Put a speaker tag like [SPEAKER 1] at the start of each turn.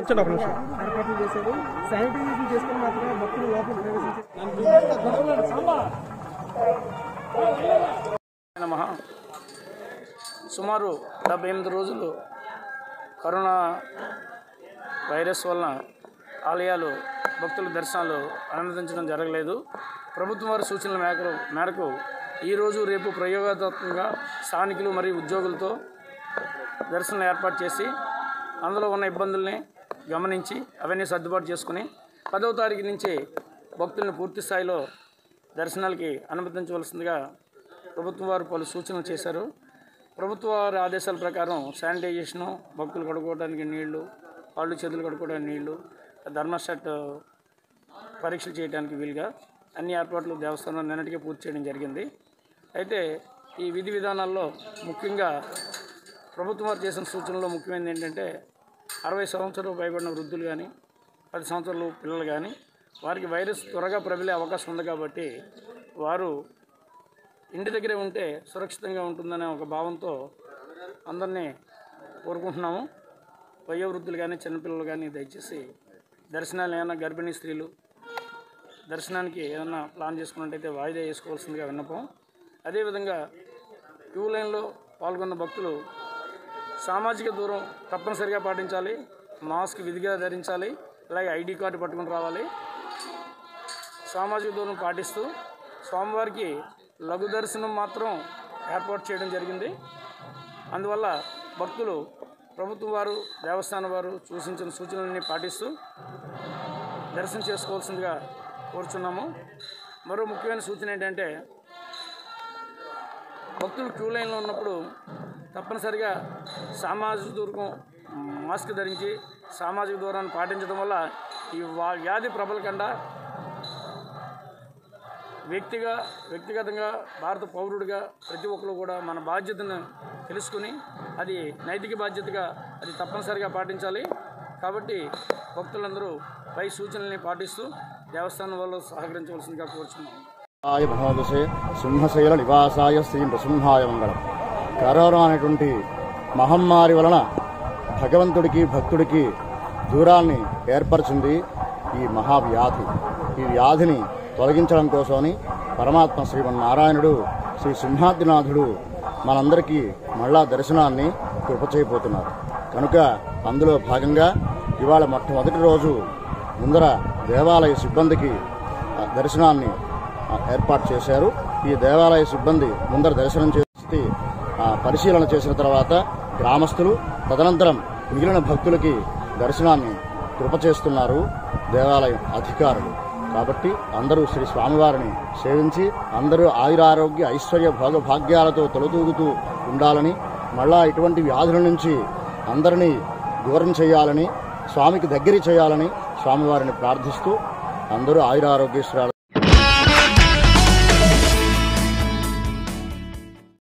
[SPEAKER 1] కూర్చోండి ఒక నిమిషం
[SPEAKER 2] ఏర్పాట్లు చేశారు శానిటైజేషన్ చేసుకుని మాత్రమే భక్తులు లోపల ప్రవేశించారు
[SPEAKER 3] నమః సుమారు డెబ్బై ఎనిమిది రోజులు కరోనా వైరస్ వలన ఆలయాలు భక్తుల దర్శనాలు అనుమతించడం జరగలేదు ప్రభుత్వం వారి సూచనల మేరకు మేరకు ఈరోజు రేపు ప్రయోగాత్మకంగా స్థానికులు మరియు ఉద్యోగులతో దర్శనం ఏర్పాటు చేసి అందులో ఉన్న ఇబ్బందుల్ని గమనించి అవన్నీ సర్దుబాటు చేసుకుని పదవ తారీఖు నుంచి భక్తులను పూర్తి స్థాయిలో దర్శనాలకి అనుమతించవలసిందిగా ప్రభుత్వం వారు పలు సూచనలు చేశారు ప్రభుత్వ వారి ఆదేశాల ప్రకారం శానిటైజేషను భక్తులు కడుక్కోవడానికి నీళ్లు కాళ్ళు చేతులు కడుక్కోవడానికి నీళ్లు ధర్మస్టట్ పరీక్షలు చేయడానికి వీలుగా అన్ని ఏర్పాట్లు దేవస్థానం నిన్నటికే పూర్తి చేయడం జరిగింది అయితే ఈ విధి విధానాల్లో ముఖ్యంగా ప్రభుత్వం వారు చేసిన సూచనలో ముఖ్యమైనది ఏంటంటే అరవై సంవత్సరాలు పైబడిన వృద్ధులు కానీ పది సంవత్సరాలు పిల్లలు కానీ వారికి వైరస్ త్వరగా ప్రబలే అవకాశం ఉంది కాబట్టి వారు ఇంటి దగ్గరే ఉంటే సురక్షితంగా ఉంటుందనే ఒక భావంతో అందరినీ కోరుకుంటున్నాము వయోవృద్ధులు కానీ చిన్నపిల్లలు కానీ దయచేసి దర్శనాలు ఏమైనా గర్భిణీ స్త్రీలు దర్శనానికి ఏదైనా ప్లాన్ చేసుకున్నట్టయితే వాయిదా వేసుకోవాల్సిందిగా విన్నపం అదేవిధంగా క్యూ లైన్లో పాల్గొన్న భక్తులు సామాజిక దూరం తప్పనిసరిగా పాటించాలి మాస్క్ విధిగా ధరించాలి అలాగే ఐడి కార్డు పట్టుకుని రావాలి సామాజిక దూరం పాటిస్తూ స్వామివారికి లఘు దర్శనం మాత్రం ఏర్పాటు చేయడం జరిగింది అందువల్ల భక్తులు ప్రభుత్వం వారు దేవస్థానం వారు సూచించిన సూచనలన్నీ పాటిస్తూ దర్శనం చేసుకోవాల్సిందిగా కోరుచున్నాము మరో ముఖ్యమైన సూచన ఏంటంటే భక్తులు క్యూ లైన్లో ఉన్నప్పుడు తప్పనిసరిగా సామాజిక దూరం మాస్క్ ధరించి సామాజిక దూరాన్ని పాటించడం వల్ల ఈ వా- వ్యాధి ప్రబలకుండా వ్యక్తిగా వ్యక్తిగతంగా భారత పౌరుడిగా ప్రతి ఒక్కరు కూడా మన బాధ్యతను తెలుసుకుని అది నైతిక బాధ్యతగా అది తప్పనిసరిగా పాటించాలి కాబట్టి భక్తులందరూ పై సూచనల్ని పాటిస్తూ దేవస్థానం వాళ్ళు సహకరించవలసిందిగా కోరుచున్నాం
[SPEAKER 4] ఆయ భగవదశే సింహశైల నివాసాయ శ్రీ నృసింహాయ మంగళం కరోనా అనేటువంటి మహమ్మారి వలన భగవంతుడికి భక్తుడికి దూరాన్ని ఏర్పరిచింది ఈ మహావ్యాధి ఈ వ్యాధిని తొలగించడం కోసమని పరమాత్మ శ్రీమన్నారాయణుడు శ్రీ సింహాద్రినాథుడు మనందరికీ మళ్ళా దర్శనాన్ని కృపచేయబోతున్నారు కనుక అందులో భాగంగా ఇవాళ మొట్టమొదటి రోజు ముందర దేవాలయ సిబ్బందికి ఆ, దర్శనాన్ని ఆ, ఏర్పాటు చేశారు ఈ దేవాలయ సిబ్బంది ముందర దర్శనం చేసి ఆ, పరిశీలన చేసిన తర్వాత గ్రామస్తులు తదనంతరం మిగిలిన భక్తులకి దర్శనాన్ని కృప చేస్తున్నారు దేవాలయం అధికారులు కాబట్టి అందరూ శ్రీ స్వామివారిని సేవించి అందరూ ఆయురారోగ్య ఐశ్వర్య భోగ భాగ్యాలతో తొలతూగుతూ ఉండాలని మళ్ళా ఇటువంటి వ్యాధుల నుంచి అందరినీ దూరం చేయాలని స్వామికి దగ్గర చేయాలని స్వామివారిని ప్రార్థిస్తూ అందరూ ఆయురారోగ్యశ్రాలు